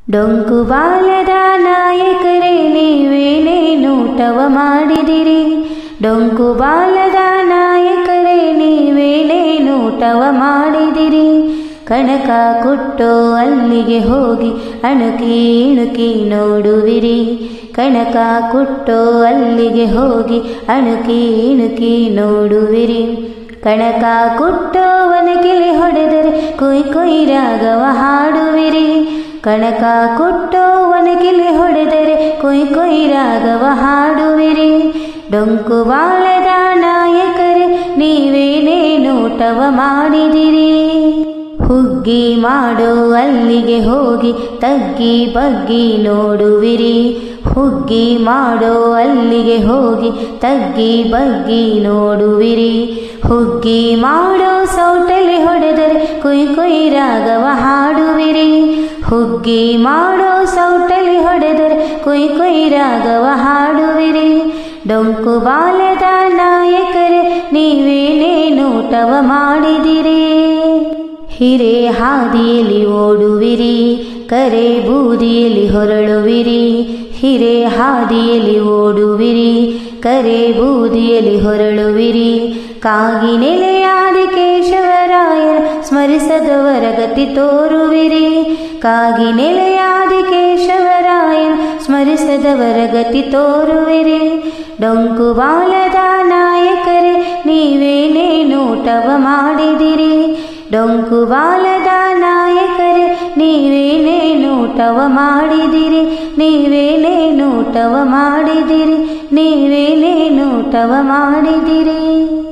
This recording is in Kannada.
ಡೊಂಕು ಬಾಲದ ನಾಯಕರೇ ನೀವೇನೇ ನೋಟವ ಮಾಡಿದಿರಿ ಡೊಂಕು ಬಾಲದ ನಾಯಕರೇ ನೀವೇನೇ ನೋಟವ ಮಾಡಿದಿರಿ ಕಣಕ ಕೊಟ್ಟೋ ಅಲ್ಲಿಗೆ ಹೋಗಿ ಅಣುಕಿ ಇಣುಕಿ ನೋಡುವಿರಿ ಕಣಕ ಕೊಟ್ಟೋ ಅಲ್ಲಿಗೆ ಹೋಗಿ ಅಣುಕಿ ಇಣುಕಿ ನೋಡುವಿರಿ ಕಣಕ ಕೊಟ್ಟೋವನ ಕಿಲಿ ಹೊಡೆದರೆ ಕೊಯ್ ಕೊಯ್ ರಾಗವ ಹಾಡುವಿರಿ ಕಣಕ ಕೊಟ್ಟೋವನ ಕಿಲಿ ಹೊಡೆದರೆ ಕೊಯ್ ಕೊಯ್ ರಾಗವ ಹಾಡುವಿರಿ ಡೊಂಕು ಬಾಳದ ನಾಯಕರೇ ನೀವೇನೇ ನೋಟವ ಮಾಡಿದಿರಿ ಹುಗ್ಗಿ ಮಾಡೋ ಅಲ್ಲಿಗೆ ಹೋಗಿ ತಗ್ಗಿ ಬಗ್ಗಿ ನೋಡುವಿರಿ ಹುಗ್ಗಿ ಮಾಡೋ ಅಲ್ಲಿಗೆ ಹೋಗಿ ತಗ್ಗಿ ಬಗ್ಗಿ ನೋಡುವಿರಿ ಹುಗ್ಗಿ ಮಾಡೋ ಸೌಟಲಿ ಹೊಡೆದರೆ ಕುಯ್ ಕುಯ್ ರಾಗವ ಹಾಡುವಿರಿ ಹುಗ್ಗಿ ಮಾಡೋ ಸೌಟಲಿ ಹೊಡೆದರೆ ಕುಯ್ ಕುಯ್ ರಾಗವ ಹಾಡುವಿರಿ ಡೊಂಕು ಬಾಲದ ನಾಯಕರೇ ನೀವೇನೇ ನೋಟವ ಮಾಡಿದಿರಿ ಹಿರೇ ಹಾದಿಯಲ್ಲಿ ಓಡುವಿರಿ ಕರೆ ಬೂದಿಯಲ್ಲಿ ಹೊರಳುವಿರಿ ಹಿರೇ ಹಾದಿಯಲ್ಲಿ ಓಡುವಿರಿ ಕರೆ ಬೂದಿಯಲ್ಲಿ ಹೊರಳುವಿರಿ ಕಾಗಿ ನೆಲೆಯಾದಿ ಕೇಶವರಾಯರ ಸ್ಮರಿಸದವರ ಗತಿ ತೋರುವಿರಿ ಕಾಗಿ ನೆಲೆಯಾದಿ ಕೇಶವರಾಯನ ಸ್ಮರಿಸದವರ ಗತಿ ತೋರುವಿರಿ ಡೊಂಕು ಬಾಲದ ನಾಯಕರೇ ನೀವೇನೇ ನೋಟವ ಮಾಡಿದಿರಿ ಡೊಂಕು ಬಾಲದ ನಾಯಕರೇ ನೀವೇನೇ ನೋಟವ ಮಾಡಿದಿರಿ ನೀವೇನೇ ನೋಟವ ಮಾಡಿದಿರಿ ನೀವೇನೇ ನೋಟವ ಮಾಡಿದಿರಿ